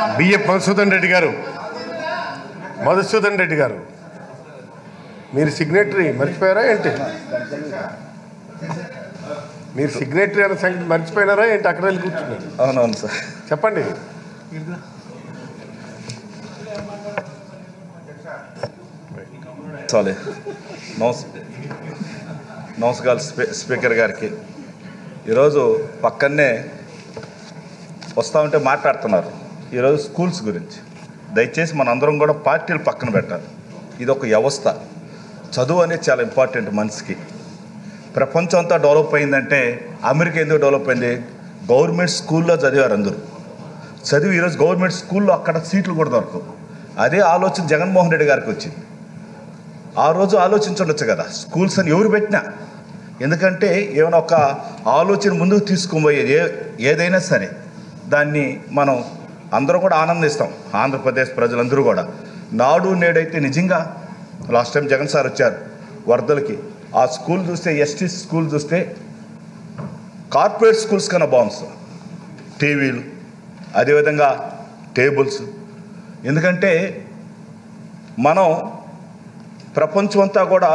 BF Madhusudan Reddy గారు మధుసూదన్ రెడ్డి గారు మీరు సిగ్నేటరీ మర్చిపోయారా ఏంటి మీరు సిగ్నేటరీ అనే సంగతి మర్చిపోయినారా ఏంటి అక్కడ వెళ్ళి కూర్చున్నారు అవునవును సార్ చెప్పండి చాలే నమస్ నమస్కారం స్పీ స్పీకర్ గారికి ఈరోజు పక్కనే వస్తూ ఉంటే మాట్లాడుతున్నారు ఈరోజు స్కూల్స్ గురించి దయచేసి మనందరం కూడా పార్టీలు పక్కన పెట్టాలి ఇది ఒక వ్యవస్థ చదువు అనేది చాలా ఇంపార్టెంట్ మనిషికి ప్రపంచం అంతా డెవలప్ అయిందంటే అమెరికా ఎందుకు డెవలప్ అయింది గవర్నమెంట్ స్కూల్లో చదివారు అందరూ చదివి ఈరోజు గవర్నమెంట్ స్కూల్లో అక్కడ సీట్లు కూడా దొరకవు అదే ఆలోచన జగన్మోహన్ రెడ్డి గారికి వచ్చింది ఆ రోజు ఆలోచించుండొచ్చు కదా స్కూల్స్ అని ఎవరు పెట్టినా ఎందుకంటే ఏమైనా ఒక ఆలోచన ముందుకు తీసుకుపోయేది ఏ ఏదైనా సరే దాన్ని మనం అందరూ కూడా ఆనందిస్తాం ఆంధ్రప్రదేశ్ ప్రజలందరూ కూడా నాడు నేడైతే నిజంగా లాస్ట్ టైం జగన్ సార్ వచ్చారు వరదలకి ఆ స్కూల్ చూస్తే ఎస్టీ స్కూల్ చూస్తే కార్పొరేట్ స్కూల్స్ కన్నా బాగుంది సార్ టీవీలు అదేవిధంగా టేబుల్స్ ఎందుకంటే మనం ప్రపంచం అంతా కూడా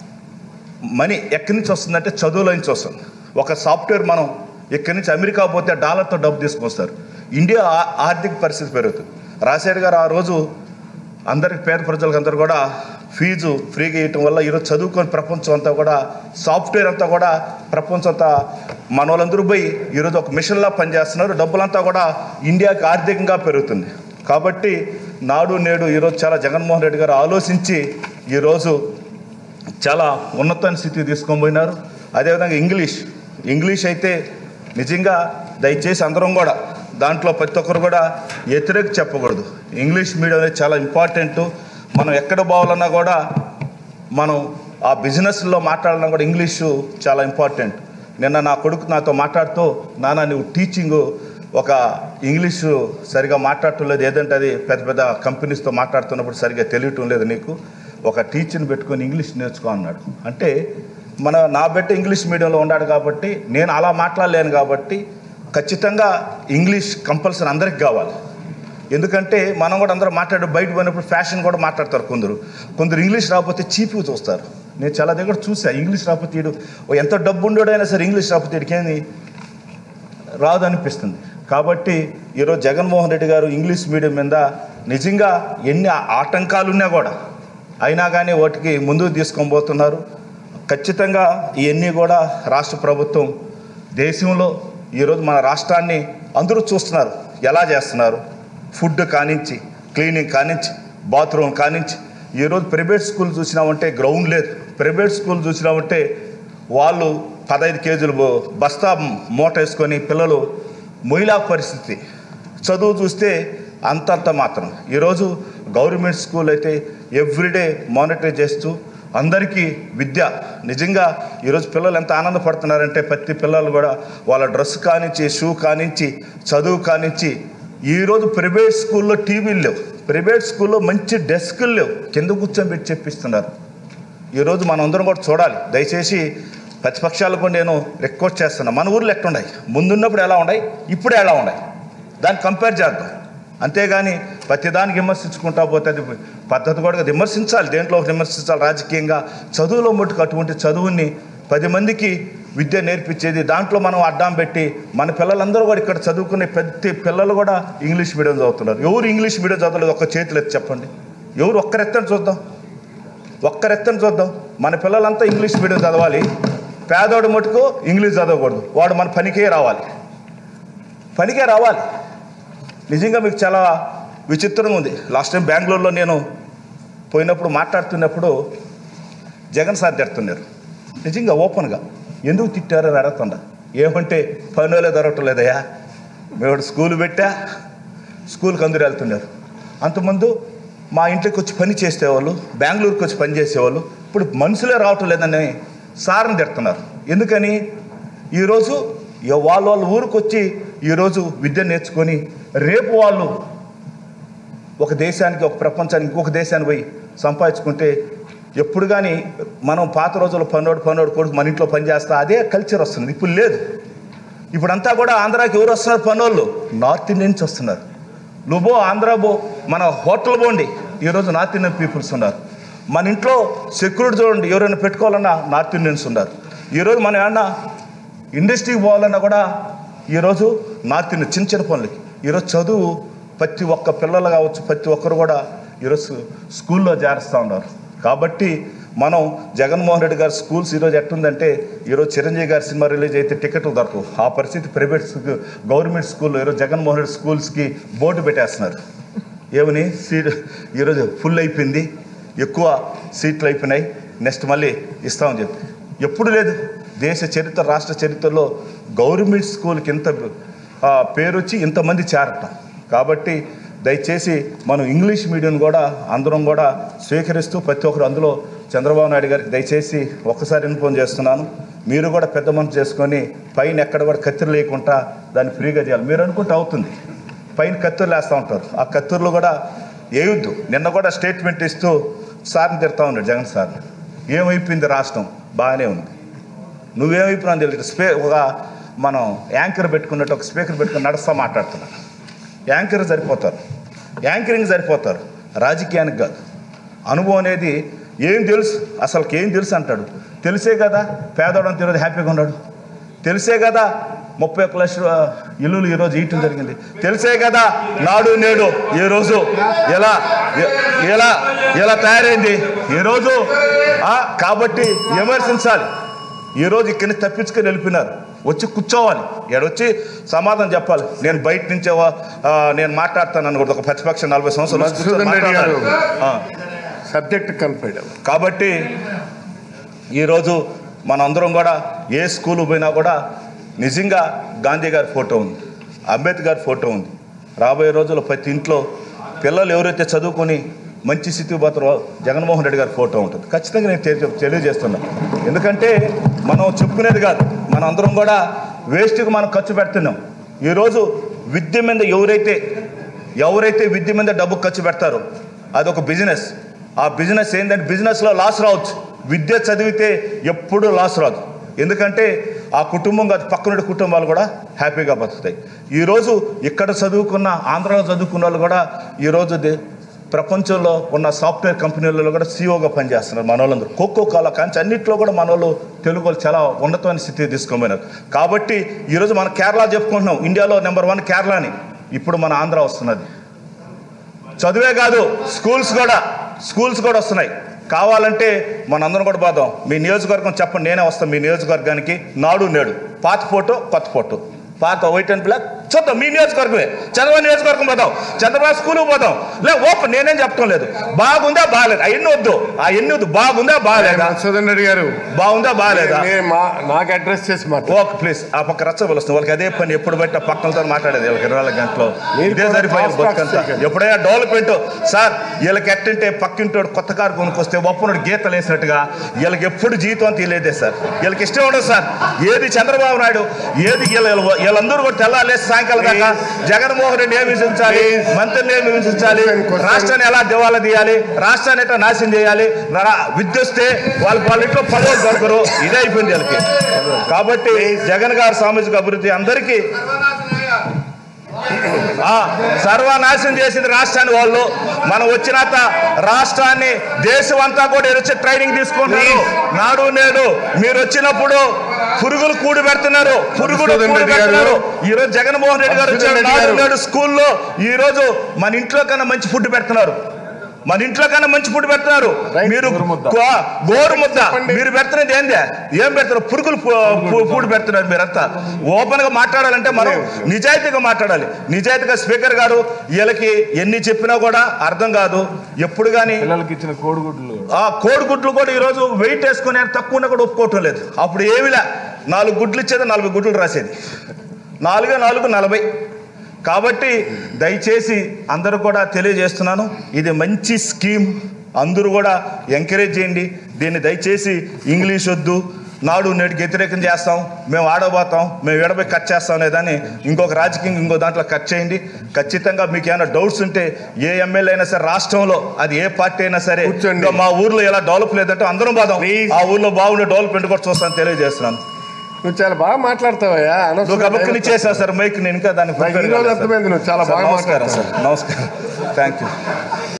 మనీ ఎక్కడి నుంచి వస్తుందంటే చదువులో నుంచి వస్తుంది ఒక సాఫ్ట్వేర్ మనం ఇక్కడి నుంచి అమెరికా పోతే డాలర్తో డబ్బు తీసుకొస్తారు ఇండియా ఆ- ఆర్థిక పరిస్థితి పెరుగుతుంది రాజశేఖర్ గారు ఆ రోజు అందరికి పేద ప్రజలకు అందరూ కూడా ఫీజు ఫ్రీగా ఇవ్వటం వల్ల ఈరోజు చదువుకొని ప్రపంచం అంతా కూడా సాఫ్ట్వేర్ అంతా కూడా ప్రపంచం అంతా మన వాళ్ళందరూ పోయి ఈరోజు ఒక మిషన్లా పనిచేస్తున్నారు డబ్బులంతా కూడా ఇండియాకి ఆర్థికంగా పెరుగుతుంది కాబట్టి నాడు నేడు ఈరోజు చాలా జగన్మోహన్ రెడ్డి గారు ఆలోచించి ఈరోజు చాలా ఉన్నతమైన స్థితికి తీసుకొని పోయినారు అదేవిధంగా ఇంగ్లీష్ ఇంగ్లీష్ అయితే నిజంగా దయచేసి అందరం కూడా దాంట్లో ప్రతి ఒక్కరు కూడా వ్యతిరేక చెప్పకూడదు ఇంగ్లీష్ మీడియం అనేది చాలా ఇంపార్టెంట్ మనం ఎక్కడ పోవాలన్నా కూడా మనం ఆ బిజినెస్లో మాట్లాడాలన్నా కూడా ఇంగ్లీషు చాలా ఇంపార్టెంట్ నిన్న నా కొడుకు నాతో మాట్లాడుతూ నాన్న నువ్వు టీచింగ్ ఒక ఇంగ్లీషు సరిగా మాట్లాడటం లేదు ఏదంటే అది పెద్ద పెద్ద కంపెనీస్తో మాట్లాడుతున్నప్పుడు సరిగా తెలియటం లేదు నీకు ఒక టీచర్ని పెట్టుకొని ఇంగ్లీష్ నేర్చుకో అన్నాడు అంటే మన నా బిడ్డ ఇంగ్లీష్ మీడియంలో ఉన్నాడు కాబట్టి నేను అలా మాట్లాడలేను కాబట్టి ఖచ్చితంగా ఇంగ్లీష్ కంపల్సరీ అందరికి కావాలి ఎందుకంటే మనం కూడా అందరూ మాట్లాడే బయట పోయినప్పుడు ఫ్యాషన్ కూడా మాట్లాడతారు కొందరు కొందరు ఇంగ్లీష్ రాకపోతే చీప్గా చూస్తారు నేను చాలా దగ్గర చూసా ఇంగ్లీష్ రాకపోతే వీడు ఓ ఎంత డబ్బు ఉండోడైనా సరే ఇంగ్లీష్ రాకపోతే వీడికేంది రాదు అనిపిస్తుంది కాబట్టి ఈరోజు జగన్మోహన్ రెడ్డి గారు ఇంగ్లీష్ మీడియం మీద నిజంగా ఎన్ని ఆటంకాలు ఉన్నా కూడా అయినా కానీ వాటికి ముందుకు తీసుకొని పోతున్నారు ఖచ్చితంగా ఇవన్నీ కూడా రాష్ట్ర ప్రభుత్వం దేశంలో ఈరోజు మన రాష్ట్రాన్ని అందరూ చూస్తున్నారు ఎలా చేస్తున్నారు ఫుడ్ కానించి క్లీనింగ్ కానించి బాత్రూమ్ కానించి ఈరోజు ప్రైవేట్ స్కూల్ చూసినామంటే గ్రౌండ్ లేదు ప్రైవేట్ స్కూల్ చూసినామంటే వాళ్ళు పదహైదు కేజీలు బో- బస్తా మూట వేసుకొని పిల్లలు మొయిలా పరిస్థితి చదువు చూస్తే అంతంత మాత్రం ఈరోజు గవర్నమెంట్ స్కూల్ అయితే ఎవ్రీడే మానిటర్ చేస్తూ అందరికీ విద్య నిజంగా ఈరోజు పిల్లలు ఎంత ఆనందపడుతున్నారంటే ప్రతి పిల్లలు కూడా వాళ్ళ డ్రెస్ కానించి షూ కానించి చదువు కానించి ఈరోజు ప్రైవేట్ స్కూల్లో టీవీలు లేవు ప్రైవేట్ స్కూల్లో మంచి డెస్కులు లేవు కింద కూర్చొని పెట్టి చెప్పిస్తున్నారు ఈరోజు మనం అందరం కూడా చూడాలి దయచేసి ప్రతిపక్షాలకు నేను రిక్వెస్ట్ చేస్తున్నా మన ఊర్లో ఎట్లున్నాయి ముందున్నప్పుడు ఎలా ఉన్నాయి ఇప్పుడు ఎలా ఉన్నాయి దాన్ని కంపేర్ చేద్దాం అంతేగాని ప్రతిదానికి విమర్శించుకుంటా పోతే అది పద్ధతి కూడా కాదు. విమర్శించాలి దేంట్లో ఒకటి విమర్శించాలి రాజకీయంగా చదువులో మట్టుకు అటువంటి చదువుని పది మందికి విద్య నేర్పించేది దాంట్లో మనం అడ్డం పెట్టి మన పిల్లలందరూ కూడా ఇక్కడ చదువుకునే ప్రతి పిల్లలు కూడా ఇంగ్లీష్ మీడియం చదువుతున్నారు ఎవరు ఇంగ్లీష్ మీడియం చదవలేదు ఒక్క చేతులు ఎత్తి చెప్పండి ఎవరు ఒక్కరెత్తని చూద్దాం ఒక్కరెత్తని చూద్దాం మన పిల్లలంతా ఇంగ్లీష్ మీడియం చదవాలి పేదోడు మటుకు ఇంగ్లీష్ చదవకూడదు వాడు మన పనికే రావాలి పనికే రావాలి నిజంగా మీకు చాలా విచిత్రంగా ఉంది లాస్ట్ టైం బెంగళూరులో నేను పోయినప్పుడు మాట్లాడుతున్నప్పుడు జగన్ సార్ తిడుతున్నారు నిజంగా ఓపెన్గా ఎందుకు తిట్టారని అడుగుతుండ ఏమంటే పనులే దొరకటం లేదయ్యా మేము స్కూల్ పెట్టా స్కూల్కి అందరూ వెళ్తున్నారు అంతకుముందు మా ఇంట్లోకి వచ్చి పని చేసేవాళ్ళు బెంగళూరుకి వచ్చి పని చేసేవాళ్ళు ఇప్పుడు మనుషులే రావటం లేదని సార్ని తిడుతున్నారు ఎందుకని ఈరోజు ఇక వాళ్ళ వాళ్ళ ఊరికి వచ్చి ఈరోజు విద్య నేర్చుకొని రేపు వాళ్ళు ఒక దేశానికి ఒక ప్రపంచానికి ఇంకొక దేశానికి పోయి సంపాదించుకుంటే ఎప్పుడు కానీ మనం పాత రోజుల్లో పన్నోడు పన్నోడు కొడుకు మన ఇంట్లో పని చేస్తా అదే కల్చర్ వస్తుంది ఇప్పుడు లేదు ఇప్పుడంతా కూడా ఆంధ్రాకి ఎవరు వస్తున్నారు పనోళ్ళు నార్త్ ఇండియన్ నుంచి వస్తున్నారు నువ్వు ఆంధ్ర బో మన హోటల్ పోండి ఈరోజు నార్త్ ఇండియన్ పీపుల్స్ ఉన్నారు మన ఇంట్లో సెక్యూరిటీ చూడండి ఎవరైనా పెట్టుకోవాలన్నా నార్త్ ఇండియన్స్ ఉన్నారు ఈరోజు మనం ఏమన్నా ఇండస్ట్రీకి పోవాలన్నా కూడా ఈరోజు నార్త్ ఇండియన్ చిన్న చిన్న పనులకి ఈరోజు చదువు ప్రతి ఒక్క పిల్లలు కావచ్చు ప్రతి ఒక్కరు కూడా ఈరోజు స్కూల్లో చేరుస్తూ ఉన్నారు కాబట్టి మనం జగన్మోహన్ రెడ్డి గారి స్కూల్స్ ఈరోజు ఎట్టుందంటే ఈరోజు చిరంజీవి గారి సినిమా రిలీజ్ అయితే టికెట్లు దొరకవు ఆ పరిస్థితి ప్రైవేట్ స్కూ- గవర్నమెంట్ స్కూల్లో ఈరోజు జగన్మోహన్ రెడ్డి స్కూల్స్కి బోర్డు పెట్టేస్తున్నారు ఏమని సీట్ ఈరోజు ఫుల్ అయిపోయింది ఎక్కువ సీట్లు అయిపోయినాయి నెక్స్ట్ మళ్ళీ ఇస్తామని చెప్పి ఎప్పుడు లేదు దేశ చరిత్ర రాష్ట్ర చరిత్రలో గవర్నమెంట్ స్కూల్కి ఇంత ఆ, పేరు వచ్చి ఇంతమంది చేరటం కాబట్టి దయచేసి మనం ఇంగ్లీష్ మీడియం కూడా అందరం కూడా స్వీకరిస్తూ ప్రతి ఒక్కరు అందులో చంద్రబాబు నాయుడు గారికి దయచేసి ఒక్కసారి ఇన్ఫోన్ చేస్తున్నాను మీరు కూడా పెద్ద మనసు చేసుకొని పైన ఎక్కడ కూడా కత్తిరి లేకుండా దాన్ని ఫ్రీగా చేయాలి మీరు అనుకుంటే అవుతుంది పైన కత్తుర్లు వేస్తూ ఉంటారు ఆ కత్తుర్లు కూడా వేయొద్దు నిన్న కూడా స్టేట్మెంట్ ఇస్తూ సార్ని తిడతా ఉన్నాడు జగన్ సార్ ఏమైపోయింది రాష్ట్రం బాగానే ఉంది నువ్వేమైపోయినా తెలియదు స్పే ఒక మనం యాంకర్ పెట్టుకున్నట్టు ఒక స్పీకర్ పెట్టుకుని నడుస్తూ మాట్లాడుతున్నాను యాంకర్ సరిపోతారు యాంకరింగ్ సరిపోతారు రాజకీయానికి కాదు అనుభవం అనేది ఏం తెలుసు అసలుకి ఏం తెలుసు అంటాడు తెలిసే కదా పేదవాడు ఈరోజు హ్యాపీగా ఉన్నాడు తెలిసే కదా ముప్పై ఒక్క లక్షల ఇల్లులు ఈరోజు ఇయటం జరిగింది తెలిసే కదా నాడు నేడు ఈ రోజు ఎలా ఎ- ఎలా ఎలా తయారైంది ఈరోజు ఆ, కాబట్టి విమర్శించాలి ఈరోజు ఇక్కడి నుంచి తప్పించుకొని వెళ్ళిపోయినారు వచ్చి కూర్చోవాలి వచ్చి సమాధానం చెప్పాలి నేను బయట నుంచే వా- ఆ, నేను మాట్లాడతాను అని కూడా ఒక ప్రతిపక్ష నలభై సంవత్సరాలు వచ్చి కూర్చొని మధుసూదన్ రెడ్డి గారు. మాట్లాడాలి. ఆ. సబ్జెక్ట్ కన్ఫైడ్ కాబట్టి ఈరోజు మనందరం కూడా ఏ స్కూల్ పోయినా కూడా నిజంగా గాంధీ గారి ఫోటో ఉంది అంబేద్కర్ ఫోటో ఉంది రాబోయే రోజుల్లో ప్రతి ఇంట్లో పిల్లలు ఎవరైతే చదువుకొని మంచి స్థితికి పోతారో జగన్మోహన్ రెడ్డి గారి ఫోటో ఉంటుంది ఖచ్చితంగా నేను తెలి- తెలియజేస్తున్నా ఎందుకంటే మనం చెప్పుకునేది కాదు మన అందరం కూడా వేస్ట్కి మనం ఖర్చు పెడుతున్నాం ఈరోజు విద్య మీద ఎవరైతే ఎవరైతే విద్య మీద డబ్బు ఖర్చు పెడతారో అదొక బిజినెస్ ఆ బిజినెస్ ఏంటంటే బిజినెస్లో లాస్ రావచ్చు విద్య చదివితే ఎప్పుడూ లాస్ రాదు ఎందుకంటే ఆ కుటుంబం కాదు పక్కనుండి కుటుంబాలు కూడా హ్యాపీగా బతుకుతాయి ఈరోజు ఇక్కడ చదువుకున్న ఆంధ్రాలో చదువుకున్న వాళ్ళు కూడా ఈరోజు దే- ప్రపంచంలో ఉన్న సాఫ్ట్వేర్ కంపెనీలలో కూడా సీఓగా పనిచేస్తున్నారు మన వాళ్ళందరూ కోకో కాల కానీ అన్నింటిలో కూడా మన వాళ్ళు తెలుగు వాళ్ళు చాలా ఉన్నతమైన స్థితికి తీసుకోపోయినారు కాబట్టి ఈరోజు మనం కేరళ చెప్పుకుంటున్నాం ఇండియాలో నెంబర్ వన్ కేరళ అని ఇప్పుడు మన ఆంధ్ర వస్తున్నది చదువే కాదు స్కూల్స్ కూడా స్కూల్స్ కూడా వస్తున్నాయి కావాలంటే మనందరం కూడా పోదాం మీ నియోజకవర్గం చెప్పండి నేనే వస్తాను మీ నియోజకవర్గానికి నాడు నేడు పాత ఫోటో కొత్త ఫోటో పాత వైట్ అండ్ బ్లాక్ చూద్దాం మీ నియోజకవర్గమే చంద్రబాబు నియోజకవర్గం పోదాం చంద్రబాబు స్కూల్కి పోదాం లే ఓపెన్ నేనేం చెప్పడం లేదు బాగుందా బాగాలేదు అవన్నీ వద్దు ఆ ఎన్ని వద్దు బాగుందా బాగాలేదా మధుసూదన్ రెడ్డి గారు బాగుందా బాగాలేదా నేను మా- నాకు అడ్రస్ చేసి మాట్లాడు ఓకే ప్లీజ్ ఆ పక్క రచ్చ పిలుస్తుంది వాళ్ళకి అదే పని ఎప్పుడు బట్టి ఆ పక్కనతో మాట్లాడేది వీళ్ళకి ఇరవై నాలుగు గంటలు మీరు ఇదే కూడా సరిపోయింది fast track బతుకంతా చేయకండి. ఎప్పుడైనా డెవలప్మెంట్ సార్ వీళ్ళకి ఎట్టుంటే పక్కింటోడు కొత్త కారు కొనుక్కొస్తే ఒప్పనుడు గీతలు వేసినట్టుగా వీళ్ళకి ఎప్పుడు జీతం తీయలేదే సార్ వీళ్ళకి ఇష్టం ఉండదు సార్ ఏది చంద్రబాబు నాయుడు ఏది వీళ్ళ వీళ్ళందరూ కూడా తెల్లాలేసి సాయంకాలం దాకా జగన్మోహన్ రెడ్డి ఏమి హింసించాలి మంత్రిని ఏమి హింసించాలి Question. రాష్ట్రాన్ని ఎలా దివాలా తీయాలి రాష్ట్రాన్ని ఎట్లా నాశనం చేయాలి రా- విద్య వస్తే వాళ్ళ వాళ్ళ ఇంట్లో పదవులు దొరకరు ఇదే అయిపోయింది వాళ్ళకి కాబట్టి జగన్ గారి సామాజిక అభివృద్ధి అందరికీ ఆ, సర్వనాశనం చేసింది రాష్ట్రాన్ని వాళ్ళు మనం వచ్చినాక రాష్ట్రాన్ని దేశం అంతా కూడా వచ్చి ట్రైనింగ్ తీసుకుంటారు నాడు నేడు మీరు వచ్చినప్పుడు పురుగులు కూడి పెడుతున్నారు పురుగులు మధుసూదన్ కూడి రెడ్డి గారు. పెడుతున్నారు ఈ రోజు జగన్మోహన్ రెడ్డి గారు వచ్చారు మధుసూదన్ రెడ్డి నాడు గారు. నేడు స్కూల్లో ఈ రోజు మన ఇంట్లో కన్నా మంచి ఫుడ్ పెడుతున్నారు మన ఇంట్లో కన్నా మంచి ఫుడ్ పెడుతున్నారు Right, మీరు గోరు ముద్ద. గో- గోరు ముద్ద చెప్పండి. మీరు పెడుతున్నది ఏందే ఏం పెడతారు పురుగులు ఫుడ్ పెడుతున్నారు మీరంతా ఓపెన్ గా మాట్లాడాలంటే మనం నిజాయితీగా మాట్లాడాలి నిజాయితీగా స్పీకర్ గారు వీళ్ళకి ఎన్ని చెప్పినా కూడా అర్థం కాదు ఎప్పుడు కానీ పిల్లలకి ఇచ్చిన కోడిగుడ్లు ఆ కోడిగుడ్లు కూడా ఈరోజు వెయిట్ వేసుకుని తక్కువ ఉన్నా కూడా ఒప్పుకోవటం లేదు అప్పుడు ఏమిలా నాలుగు గుడ్లు ఇచ్చేది నలభై గుడ్లు రాసేది నాలుగే నాలుగు నలభై కాబట్టి దయచేసి అందరూ కూడా తెలియజేస్తున్నాను ఇది మంచి స్కీమ్ అందరూ కూడా ఎంకరేజ్ చేయండి దీన్ని దయచేసి ఇంగ్లీష్ వద్దు నాడు నేటికి వ్యతిరేకం చేస్తాం మేము ఆడబోతాం మేము ఎడబోయి కట్ చేస్తాం అనేదాన్ని ఇంకొక రాజకీయం ఇంకో దాంట్లో కట్ చేయండి ఖచ్చితంగా మీకు ఏమైనా డౌట్స్ ఉంటే ఏ ఎమ్మెల్యే అయినా సరే రాష్ట్రంలో అది ఏ పార్టీ అయినా సరే కూర్చోండి. ఇంకా మా ఊర్లో ఎలా డెవలప్ లేదంటే అందరం పోదాం Please. ఆ ఊర్లో బాగుండే డెవలప్మెంట్ కూడా చూస్తాను తెలియజేస్తున్నాను నువ్వు చాలా బాగా మాట్లాడతావయ్యా నువ్వు అనవసరంగా గబుక్కుని చేసావు సార్ మైక్ నేను ఇంకా దాన్ని నాకు ఈ రోజు అర్థమైంది నువ్వు చాలా సార్, బాగా నమస్కారం మాట్లాడతావు. సార్ నమస్కారం థ్యాంక్ యూ